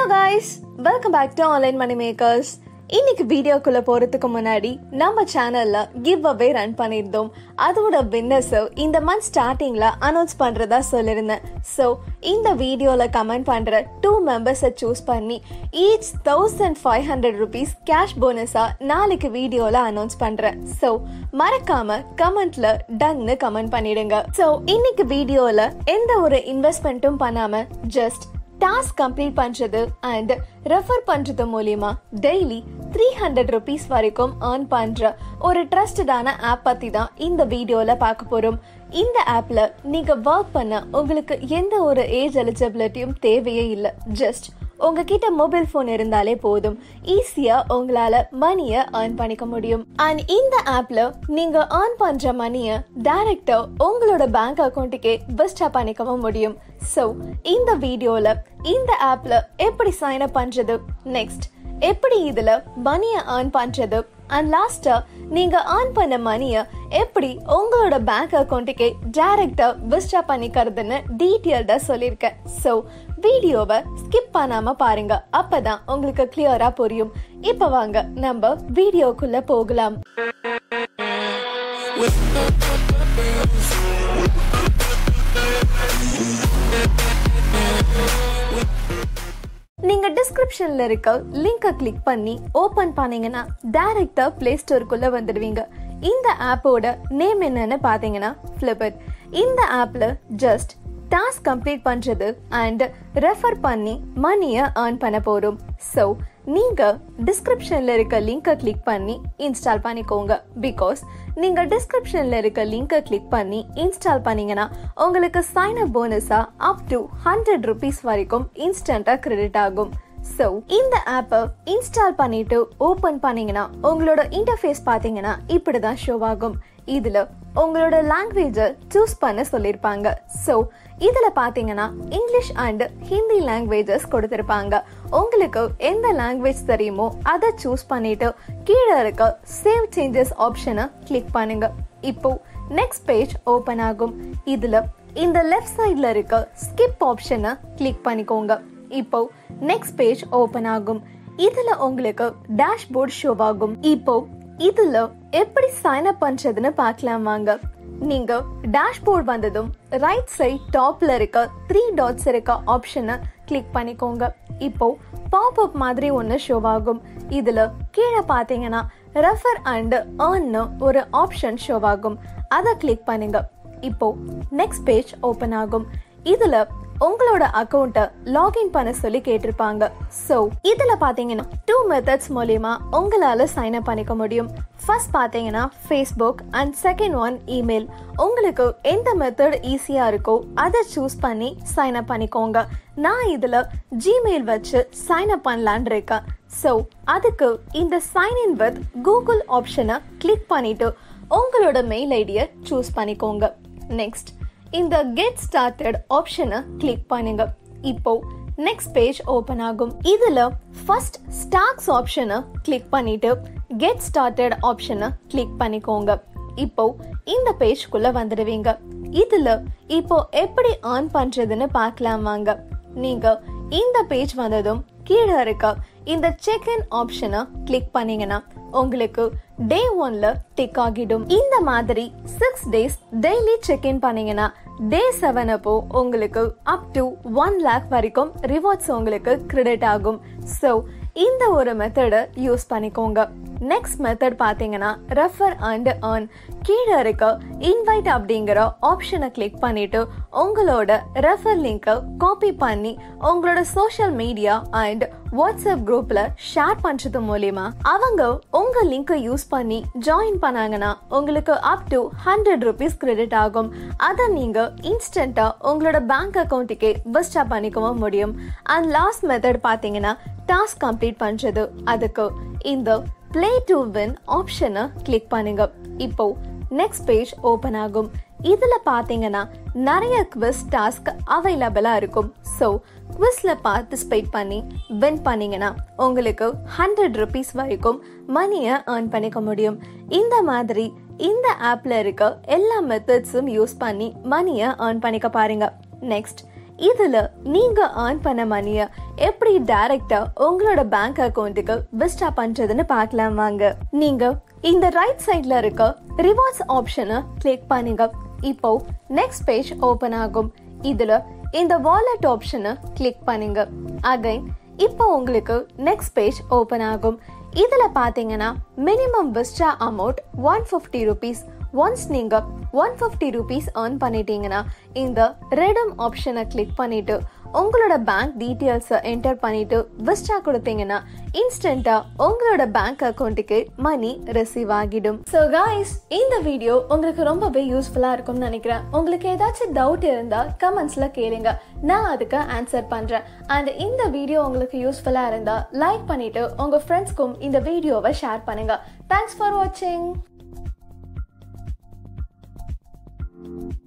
guys welcome back to online money makers இன்னைக்கு வீடியோக்குள்ள போறதுக்கு முன்னாடி நம்ம சேனல்ல கிவ் அவே ரன் பண்ணியிருந்தோம் அதோட வின்னர்ஸ் இந்த மந்த் ஸ்டார்டிங்ல அனௌன்ஸ் பண்றதா சொல்லியிருந்தேன் ஸோ இந்த வீடியோல கமெண்ட் பண்ற டூ மெம்பர்ஸை சூஸ் பண்ணி each thousand five hundred rupees cash போனஸா நாளைக்கு வீடியோல அனௌன்ஸ் பண்றேன் ஸோ மறக்காம கமெண்ட்ல டன்னு கமெண்ட் பண்ணிடுங்க ஸோ இன்னைக்கு வீடியோல எந்த ஒரு இன்வெஸ்ட்மெண்ட்டும் பண்ணாம ஜஸ்ட் டாஸ்க் கம்ப்ளீட் பண்றது அண்ட் ரெஃபர் பண்றது மூலியமா டெய்லி த்ரீ ஹண்ட்ரட் ருபீஸ் வரைக்கும் ஏர்ன் பண்ற ஒரு ட்ரஸ்டடான ஆப் பத்தி தான் இந்த வீடியோல பார்க்க போறோம் இந்த ஆப்ல நீங்க ஒர்க் பண்ண உங்களுக்கு எந்த ஒரு ஏஜ் எலிஜிபிலிட்டியும் தேவையே இல்லை ஜஸ்ட் உங்ககிட்ட மொபைல் ஃபோன் இருந்தாலே போதும் ஈஸியா உங்களால மணியை ஏர்ன் பண்ணிக்க முடியும் அண்ட் இந்த ஆப்ல நீங்க ஏர்ன் பண்ற மணியை டைரக்டா உங்களோட பேங்க் அக்கௌண்ட்டுக்கே பெஸ்டா பண்ணிக்கவும் முடியும் ஸோ இந்த வீடியோல இந்த ஆப்ல எப்படி சைன் அப் பண்றது நெக்ஸ்ட் எப்படி இதுல மணியை ஏர்ன் பண்றது அண்ட் லாஸ்டா நீங்க ஏர்ன் பண்ண மணியை எப்படி உங்களோட பேங்க் அக்கௌண்ட்டுக்கே டைரக்டா விஸ்டா பண்ணிக்கிறதுன்னு டீட்டெயில்டா சொல்லியிருக்கேன் ஸோ வீடியோவை ஸ்கிப் பண்ணாம பாருங்க அப்பதான் உங்களுக்கு கிளியரா புரியும் இப்ப வாங்க நம்ம வீடியோக்குள்ள போகலாம் நீங்க டிஸ்கிரிப்ஷன்ல இருக்க லிங்கை கிளிக் பண்ணி ஓபன் பண்ணீங்கன்னா டைரக்டா பிளே ஸ்டோருக்குள்ள வந்துடுவீங்க இந்த ஆப்போட நேம் என்னன்னு பாத்தீங்கன்னா ஃபிளிபர்ட் இந்த ஆப்ல ஜஸ்ட் டாஸ்க் கம்ப்ளீட் பண்றது அண்ட் ரெஃபர் பண்ணி மணியை ஏர்ன் பண்ண போறோம் ஸோ நீங்க டிஸ்கிரிப்ஷன்ல இருக்க லிங்கை கிளிக் பண்ணி இன்ஸ்டால் பண்ணிக்கோங்க பிகாஸ் நீங்க டிஸ்கிரிப்ஷன்ல இருக்க லிங்கை கிளிக் பண்ணி இன்ஸ்டால் பண்ணீங்கன்னா உங்களுக்கு சைன் அப் போனஸா அப் டு ஹண்ட்ரட் ருபீஸ் வரைக்கும் இன்ஸ்டன்டா கிரெடிட் ஆகும் ஸோ இந்த ஆப்பை இன்ஸ்டால் பண்ணிட்டு ஓபன் பண்ணீங்கன்னா உங்களோட இன்டர்ஃபேஸ் பார்த்தீங்கன்னா இப்படிதான் ஷோ ஆகும் இதுல உங்களோட லாங்குவேஜை சூஸ் பண்ண சொல்லியிருப்பாங்க ஸோ இதுல பாத்தீங்கன்னா இங்கிலீஷ் அண்ட் ஹிந்தி லாங்குவேஜஸ் கொடுத்திருப்பாங்க உங்களுக்கு எந்த லாங்குவேஜ் தெரியுமோ அதை சூஸ் பண்ணிட்டு கீழே இருக்க சேவ் சேஞ்சஸ் ஆப்ஷனை கிளிக் பண்ணுங்க இப்போ நெக்ஸ்ட் பேஜ் ஓபன் ஆகும் இதுல இந்த லெஃப்ட் சைட்ல இருக்க ஸ்கிப் ஆப்ஷனை கிளிக் பண்ணிக்கோங்க இப்போ நெக்ஸ்ட் பேஜ் ஓபன் ஆகும் இதுல உங்களுக்கு டேஷ்போர்ட் ஷோ ஆகும் இப்போ இதுல எப்படி சைன் அப் பண்றதுன்னு பார்க்கலாம் வாங்க நீங்க டேஷ்போர்ட் வந்ததும் ரைட் சைட் டாப்ல இருக்க த்ரீ டாட்ஸ் இருக்க ஆப்ஷனை கிளிக் பண்ணிக்கோங்க இப்போ பாப் அப் மாதிரி ஒன்று ஷோ ஆகும் இதுல கீழே பார்த்தீங்கன்னா ரெஃபர் அண்ட் ஏர்ன்னு ஒரு ஆப்ஷன் ஷோ ஆகும் அதை கிளிக் பண்ணுங்க இப்போ நெக்ஸ்ட் பேஜ் ஓபன் ஆகும் இதுல உங்களோட அக்கௌண்ட்டை லாகின் பண்ண சொல்லி கேட்டிருப்பாங்க ஸோ இதுல பாத்தீங்கன்னா டூ மெத்தட்ஸ் மூலியமா உங்களால சைன் அப் பண்ணிக்க முடியும் ஃபர்ஸ்ட் பாத்தீங்கன்னா Facebook and second one email உங்களுக்கு எந்த மெத்தட் ஈஸியா இருக்கோ அதை சூஸ் பண்ணி சைன் அப் பண்ணிக்கோங்க நான் இதுல ஜிமெயில் வச்சு சைன் அப் பண்ணலான் இருக்கேன் ஸோ அதுக்கு இந்த சைன் இன் வித் கூகுள் ஆப்ஷனை கிளிக் பண்ணிட்டு உங்களோட மெயில் ஐடியை சூஸ் பண்ணிக்கோங்க நெக்ஸ்ட் இந்த கெட் ஸ்டார்டட் ஆப்ஷனை கிளிக் பண்ணுங்க இப்போ நெக்ஸ்ட் பேஜ் ஓபன் ஆகும் இதுல ஃபர்ஸ்ட் ஸ்டாக்ஸ் ஆப்ஷனை கிளிக் பண்ணிட்டு கெட் ஸ்டார்டட் ஆப்ஷனை கிளிக் பண்ணிக்கோங்க இப்போ இந்த பேஜ்குள்ள வந்துடுவீங்க இதுல இப்போ எப்படி ஆன் பண்றதுன்னு பார்க்கலாம் வாங்க நீங்க இந்த பேஜ் வந்ததும் கீழே இருக்க இந்த செக் இன் ஆப்ஷனை கிளிக் பண்ணீங்கன்னா உங்களுக்கு டே ஒன்ல டிக் ஆகிடும் இந்த மாதிரி six days daily check in பண்ணீங்கன்னா டே செவன் அப்போ உங்களுக்கு அப் டு ஒன் லேக் வரைக்கும் ரிவார்ட்ஸ் உங்களுக்கு கிரெடிட் ஆகும் ஸோ இந்த ஒரு மெத்தடை யூஸ் பண்ணிக்கோங்க நெக்ஸ்ட் மெத்தட் பார்த்தீங்கன்னா ரெஃபர் அண்ட் ஏர்ன் கீழே இருக்க இன்வைட் அப்படிங்கிற ஆப்ஷனை கிளிக் பண்ணிட்டு உங்களோட ரெஃபர் லிங்கை காப்பி பண்ணி உங்களோட சோஷியல் மீடியா அண்ட் வாட்ஸ்அப் குரூப்ல ஷேர் பண்றது மூலியமா அவங்க உங்க லிங்கை யூஸ் பண்ணி ஜாயின் பண்ணாங்கன்னா உங்களுக்கு up to hundred rupees credit ஆகும் அதை நீங்க இன்ஸ்டன்டா உங்களோட பேங்க் அக்கௌண்ட்டுக்கே பெஸ்டா பண்ணிக்கவும் முடியும் அண்ட் லாஸ்ட் மெத்தட் பாத்தீங்கன்னா டாஸ்க் கம்ப்ளீட் பண்றது அதுக்கு இந்த பிளே டு வின் ஆப்ஷனை கிளிக் பண்ணுங்க இப்போ நெக்ஸ்ட் பேஜ் ஓபன் ஆகும் இதுல பாத்தீங்கன்னா நிறைய குவிஸ் டாஸ்க் அவைலபிளா இருக்கும் ஸோ குவிஸ்ல பார்ட்டிசிபேட் பண்ணி வின் பண்ணீங்கன்னா உங்களுக்கு ஹண்ட்ரட் ருபீஸ் வரைக்கும் மணியை ஏர்ன் பண்ணிக்க முடியும் இந்த மாதிரி இந்த ஆப்ல இருக்க எல்லா மெத்தட்ஸும் யூஸ் பண்ணி மணியை ஏர்ன் பண்ணிக்க பாருங்க நெக்ஸ்ட் இதுல நீங்க earn பண்ண மணிய எப்படி டைரக்டா உங்களோட பேங்க் அக்கவுண்ட்டுக்கு விஸ்டா பண்றதுன்னு பார்க்கலாம் வாங்க நீங்க இந்த ரைட் சைட்ல இருக்க ரிவார்ட்ஸ் ஆப்ஷனை கிளிக் பண்ணுங்க இப்போ நெக்ஸ்ட் பேஜ் ஓபன் ஆகும் இதுல இந்த வாலெட் ஆப்ஷனை கிளிக் பண்ணுங்க அகைன் இப்போ உங்களுக்கு நெக்ஸ்ட் பேஜ் ஓபன் ஆகும் இதுல பாத்தீங்கன்னா மினிமம் விஸ்டா amount one fifty rupees once நீங்க ஒன் ஃபிஃப்டி ருபீஸ் ஏர்ன் பண்ணிட்டீங்கன்னா இந்த ரெடம் ஆப்ஷனை கிளிக் பண்ணிட்டு உங்களோட பேங்க் டீட்டெயில்ஸை என்டர் பண்ணிட்டு விஸ்டா கொடுத்தீங்கன்னா இன்ஸ்டன்டா உங்களோட பேங்க் அக்கௌண்ட்டுக்கு மணி ரிசீவ் ஆகிடும் ஸோ காய்ஸ் இந்த வீடியோ உங்களுக்கு ரொம்பவே யூஸ்ஃபுல்லா இருக்கும்னு நினைக்கிறேன் உங்களுக்கு ஏதாச்சும் டவுட் இருந்தா கமெண்ட்ஸ்ல கேளுங்க நான் அதுக்கு ஆன்சர் பண்றேன் அண்ட் இந்த வீடியோ உங்களுக்கு யூஸ்ஃபுல்லா இருந்தா லைக் பண்ணிட்டு உங்க ஃப்ரெண்ட்ஸ்க்கும் இந்த வீடியோவை ஷேர் பண்ணுங்க தேங்க்ஸ் ஃபார் வாட்சிங்